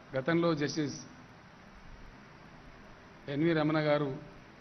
గతంలో justice N V Ramana గారు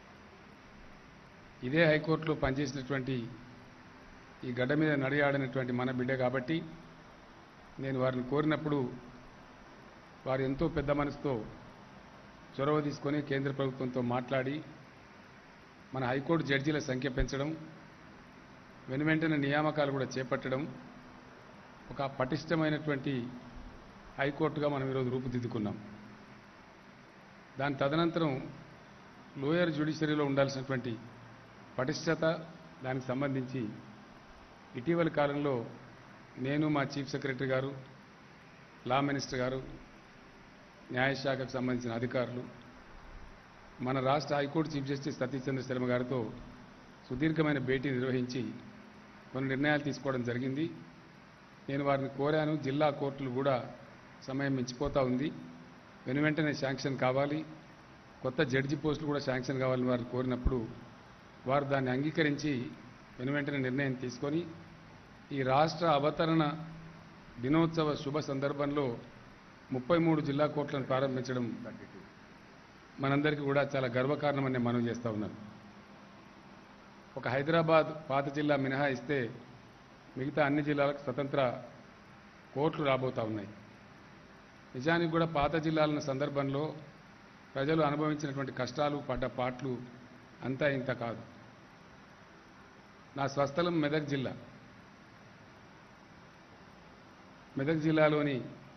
ఇదే హైకోర్టులో పనిచేసినటువంటి ఈ గడ్డ మీద నడియాడినటువంటి మన బిడ్డ కాబట్టి నేను వారిని కోరినప్పుడు వారు ఎంతో పెద్ద మనసుతో చొరవ తీసుకొని కేంద్ర ప్రభుత్వంతో మాట్లాడి మన హైకోర్టు జడ్జీల సంఖ్య పెంచడం వెనువెంటనే నియామకాలు కూడా చేపట్టడం ఒక పటిష్టమైనటువంటి హైకోర్టుగా మనం ఈరోజు రూపుదిద్దుకున్నాం దాని తదనంతరం లోయర్ జ్యుడిషియరీలో ఉండాల్సినటువంటి పటిష్టత దానికి సంబంధించి ఇటీవలి కాలంలో నేను మా చీఫ్ సెక్రటరీ గారు లా మినిస్టర్ గారు న్యాయశాఖకు సంబంధించిన అధికారులు మన రాష్ట్ర high court chief justice Satish Chandra Sharma గారితో సుదీర్ఘమైన భేటీ నిర్వహించి కొన్ని నిర్ణయాలు తీసుకోవడం జరిగింది నేను వారిని కోరాను జిల్లా కోర్టులు కూడా సమయం మించిపోతూ ఉంది వెను వెంటనే శాంక్షన్ కావాలి కొత్త జడ్జి పోస్టులు కూడా శాంక్షన్ కావాలని వారు కోరినప్పుడు వారు దాన్ని అంగీకరించి వెను వెంటనే నిర్ణయం తీసుకొని ఈ రాష్ట్ర అవతరణ దినోత్సవ శుభ సందర్భంలో ముప్పై మూడు జిల్లా కోర్టులను ప్రారంభించడం మనందరికీ కూడా చాలా గర్వకారణమని నేను మనవి చేస్తూ ఉన్నాను ఒక హైదరాబాద్ పాత జిల్లా మినహాయిస్తే మిగతా అన్ని జిల్లాలకు స్వతంత్ర కోర్టులు రాబోతా ఉన్నాయి నిజానికి కూడా పాత జిల్లాల సందర్భంలో ప్రజలు అనుభవించినటువంటి కష్టాలు పడ్డ పాట్లు అంతా ఇంత కాదు నా స్వస్థలం మెదక్ జిల్లా మెదక్ జిల్లాలోని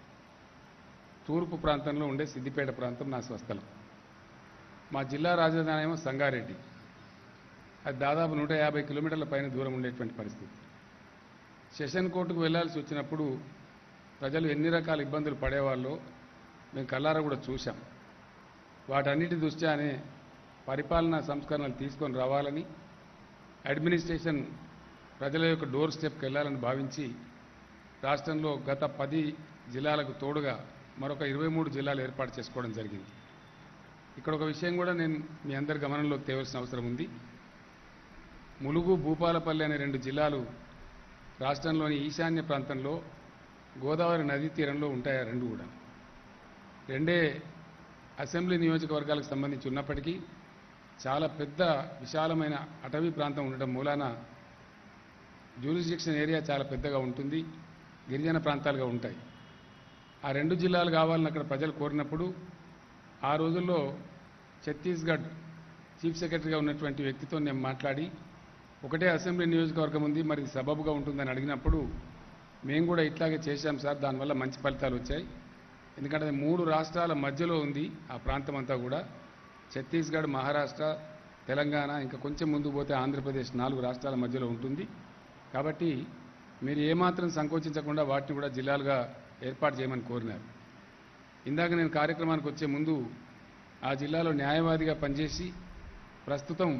తూర్పు ప్రాంతంలో ఉండే సిద్దిపేట ప్రాంతం నా స్వస్థలం మా జిల్లా రాజధాని ఏమో సంగారెడ్డి అది దాదాపు నూట యాభై కిలోమీటర్ల పైన దూరం ఉండేటువంటి పరిస్థితి సెషన్ కోర్టుకు వెళ్లాల్సి వచ్చినప్పుడు ప్రజలు ఎన్ని రకాల ఇబ్బందులు పడేవాళ్ళో మేము కల్లారా కూడా చూశాం వాటన్నిటి దృష్ట్యానే పరిపాలనా సంస్కరణలు తీసుకొని రావాలని అడ్మినిస్ట్రేషన్ ప్రజల యొక్క డోర్ స్టెప్కి వెళ్ళాలని భావించి రాష్ట్రంలో గత పది జిల్లాలకు తోడుగా మరొక ఇరవై మూడు జిల్లాలు ఏర్పాటు చేసుకోవడం జరిగింది ఇక్కడ ఒక విషయం కూడా నేను మీ అందరి గమనంలోకి తేవాల్సిన అవసరం ఉంది ములుగు భూపాలపల్లి అనే రెండు జిల్లాలు రాష్ట్రంలోని ఈశాన్య ప్రాంతంలో గోదావరి నదీ తీరంలో ఉంటాయి ఆ రెండు కూడా రెండే అసెంబ్లీ నియోజకవర్గాలకు సంబంధించి ఉన్నప్పటికీ చాలా పెద్ద విశాలమైన అటవీ ప్రాంతం ఉండటం మూలాన జ్యూరిస్డిక్షన్ ఏరియా చాలా పెద్దగా ఉంటుంది గిరిజన ప్రాంతాలుగా ఉంటాయి ఆ రెండు జిల్లాలు కావాలని అక్కడ ప్రజలు కోరినప్పుడు ఆ రోజుల్లో ఛత్తీస్గఢ్ చీఫ్ సెక్రటరీగా ఉన్నటువంటి వ్యక్తితో నేను మాట్లాడి ఒకటే అసెంబ్లీ నియోజకవర్గం ఉంది మరి ఇది సబబుగా ఉంటుందని అడిగినప్పుడు మేము కూడా ఇట్లాగే చేశాం సార్ దానివల్ల మంచి ఫలితాలు వచ్చాయి ఎందుకంటే అది మూడు రాష్ట్రాల మధ్యలో ఉంది ఆ ప్రాంతం అంతా కూడా ఛత్తీస్గఢ్ మహారాష్ట్ర తెలంగాణ ఇంకా కొంచెం ముందు పోతే ఆంధ్రప్రదేశ్ నాలుగు రాష్ట్రాల మధ్యలో ఉంటుంది కాబట్టి మీరు ఏమాత్రం సంకోచించకుండా వాటిని కూడా జిల్లాలుగా ఏర్పాటు చేయమని కోరినారు ఇందాక నేను కార్యక్రమానికి వచ్చే ముందు ఆ జిల్లాలో న్యాయవాదిగా పనిచేసి ప్రస్తుతం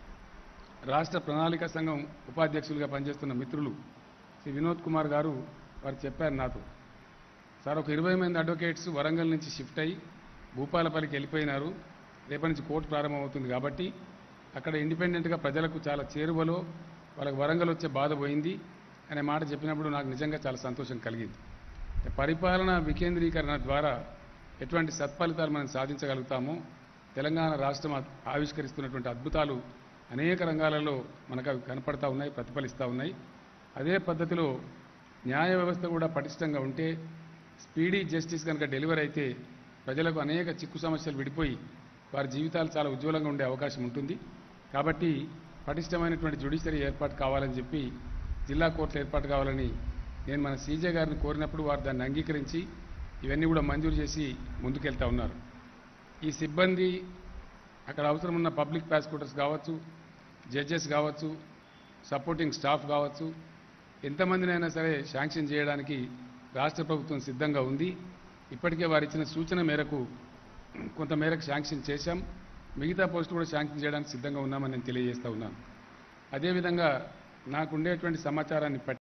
రాష్ట్ర ప్రణాళిక సంఘం ఉపాధ్యక్షులుగా పనిచేస్తున్న మిత్రులు శ్రీ వినోద్ కుమార్ గారు వారు చెప్పారు నాతో సార్ ఒక ఇరవై మంది అడ్వకేట్స్ వరంగల్ నుంచి షిఫ్ట్ అయ్యి భూపాలపల్లికి వెళ్ళిపోయినారు రేపటి నుంచి కోర్టు ప్రారంభమవుతుంది కాబట్టి అక్కడ ఇండిపెండెంట్గా ప్రజలకు చాలా చేరువలో వాళ్ళకి వరంగల్ వచ్చే బాధ పోయింది అనే మాట చెప్పినప్పుడు నాకు నిజంగా చాలా సంతోషం కలిగింది పరిపాలన వికేంద్రీకరణ ద్వారా ఎటువంటి సత్ఫలితాలు మనం సాధించగలుగుతామో తెలంగాణ రాష్ట్రం ఆ- ఆవిష్కరిస్తున్నటువంటి అద్భుతాలు అనేక రంగాలలో మనకు అవి కనపడతా ఉన్నాయి ప్రతిఫలిస్తూ ఉన్నాయి అదే పద్ధతిలో న్యాయ వ్యవస్థ కూడా పటిష్టంగా ఉంటే స్పీడీ జస్టిస్ కనుక డెలివర్ అయితే ప్రజలకు అనేక చిక్కు సమస్యలు విడిపోయి వారి జీవితాలు చాలా ఉజ్వలంగా ఉండే అవకాశం ఉంటుంది కాబట్టి పటిష్టమైనటువంటి జ్యుడిషియరీ ఏర్పాటు కావాలని చెప్పి జిల్లా కోర్టులు ఏర్పాటు కావాలని నేను మన సీజే గారిని కోరినప్పుడు వారు దాన్ని అంగీకరించి ఇవన్నీ కూడా మంజూరు చేసి ముందుకెళ్తా ఉన్నారు ఈ సిబ్బంది అక్కడ అవసరం ఉన్న పబ్లిక్ ప్రాసిక్యూటర్స్ కావచ్చు జడ్జెస్ కావచ్చు సపోర్టింగ్ స్టాఫ్ కావచ్చు ఎంతమందినైనా సరే శాంక్షన్ చేయడానికి రాష్ట్ర ప్రభుత్వం సిద్ధంగా ఉంది ఇప్పటికే వారు ఇచ్చిన సూచన మేరకు కొంత మేరకు శాంక్షన్ చేశాం మిగతా పోస్టులు కూడా శాంక్షన్ చేయడానికి సిద్ధంగా ఉన్నామని నేను తెలియజేస్తా ఉన్నాను అదేవిధంగా నాకు ఉండేటువంటి సమాచారాన్ని పట్టి